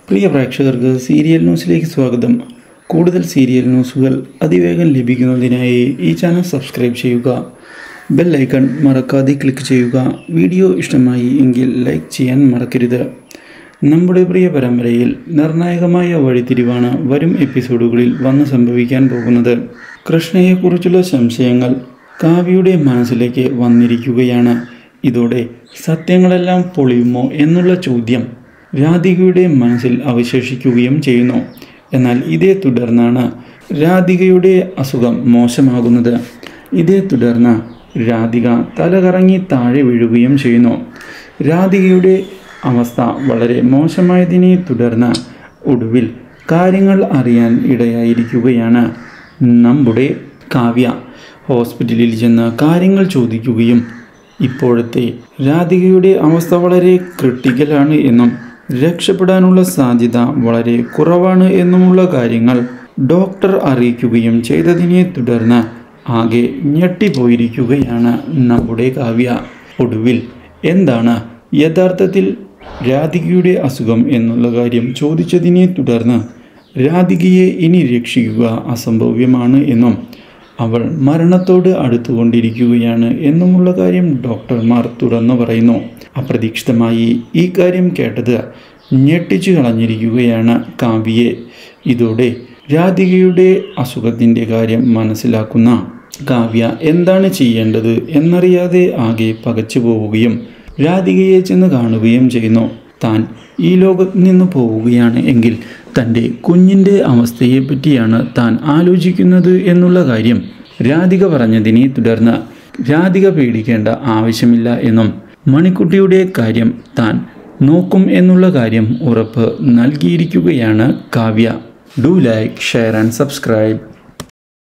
പ്രിയ പ്രേക്ഷകർക്ക് സീരിയൽ ന്യൂസിലേക്ക് സ്വാഗതം കൂടുതൽ സീരിയൽ ന്യൂസുകൾ അതിവേഗം ലഭിക്കുന്നതിനായി ഈ ചാനൽ സബ്സ്ക്രൈബ് ചെയ്യുക ബെൽ ഐക്കൺ മറക്കാതെ ക്ലിക്ക് ചെയ്യുക വീഡിയോ ഇഷ്ടമായി എങ്കിൽ ലൈക്ക് ചെയ്യാൻ മറക്കരുത് നമ്മുടെ പ്രിയ പരമ്പരയിൽ നിർണായകമായ വഴിത്തിരിവാണ് വരും എപ്പിസോഡുകളിൽ വന്ന് സംഭവിക്കാൻ പോകുന്നത് കൃഷ്ണയെക്കുറിച്ചുള്ള സംശയങ്ങൾ കാവ്യയുടെ മനസ്സിലേക്ക് വന്നിരിക്കുകയാണ് ഇതോടെ സത്യങ്ങളെല്ലാം പൊളിയുമോ എന്നുള്ള ചോദ്യം രാധികയുടെ മനസ്സിൽ അവശേഷിക്കുകയും ചെയ്യുന്നു എന്നാൽ ഇതേ തുടർന്നാണ് രാധികയുടെ അസുഖം മോശമാകുന്നത് ഇതേ തുടർന്ന് രാധിക തലകറങ്ങി താഴെ വീഴുകയും ചെയ്യുന്നു രാധികയുടെ അവസ്ഥ വളരെ മോശമായതിനെ തുടർന്ന് ഒടുവിൽ കാര്യങ്ങൾ അറിയാൻ ഇടയായിരിക്കുകയാണ് നമ്മുടെ കാവ്യ ഹോസ്പിറ്റലിൽ ചെന്ന് കാര്യങ്ങൾ ചോദിക്കുകയും ഇപ്പോഴത്തെ രാധികയുടെ അവസ്ഥ വളരെ ക്രിട്ടിക്കലാണ് എന്നും രക്ഷപ്പെടാനുള്ള സാധ്യത വളരെ കുറവാണ് എന്നുമുള്ള കാര്യങ്ങൾ ഡോക്ടർ അറിയിക്കുകയും ചെയ്തതിനെ തുടർന്ന് ആകെ ഞെട്ടിപ്പോയിരിക്കുകയാണ് നമ്മുടെ കാവ്യ ഒടുവിൽ എന്താണ് യഥാർത്ഥത്തിൽ രാധികയുടെ അസുഖം എന്നുള്ള കാര്യം ചോദിച്ചതിനെ തുടർന്ന് രാധികയെ ഇനി രക്ഷിക്കുക അസംഭവ്യമാണ് എന്നും അവൾ മരണത്തോട് അടുത്തുകൊണ്ടിരിക്കുകയാണ് എന്നുമുള്ള കാര്യം ഡോക്ടർമാർ തുറന്നു പറയുന്നു അപ്രതീക്ഷിതമായി ഈ കാര്യം കേട്ടത് ഞെട്ടിച്ചു കളഞ്ഞിരിക്കുകയാണ് കാവ്യയെ ഇതോടെ രാധികയുടെ അസുഖത്തിൻ്റെ കാര്യം മനസ്സിലാക്കുന്ന കാവ്യ എന്താണ് ചെയ്യേണ്ടത് എന്നറിയാതെ ആകെ പകച്ചു പോവുകയും രാധികയെ ചെന്ന് കാണുകയും ചെയ്യുന്നു താൻ ഈ ലോകത്ത് നിന്ന് പോവുകയാണ് എങ്കിൽ തൻ്റെ കുഞ്ഞിൻ്റെ അവസ്ഥയെപ്പറ്റിയാണ് താൻ ആലോചിക്കുന്നത് എന്നുള്ള കാര്യം രാധിക പറഞ്ഞതിനെ തുടർന്ന് രാധിക പേടിക്കേണ്ട ആവശ്യമില്ല എന്നും മണിക്കുട്ടിയുടെ കാര്യം താൻ നോക്കും എന്നുള്ള കാര്യം ഉറപ്പ് നൽകിയിരിക്കുകയാണ് Kavya do like share and subscribe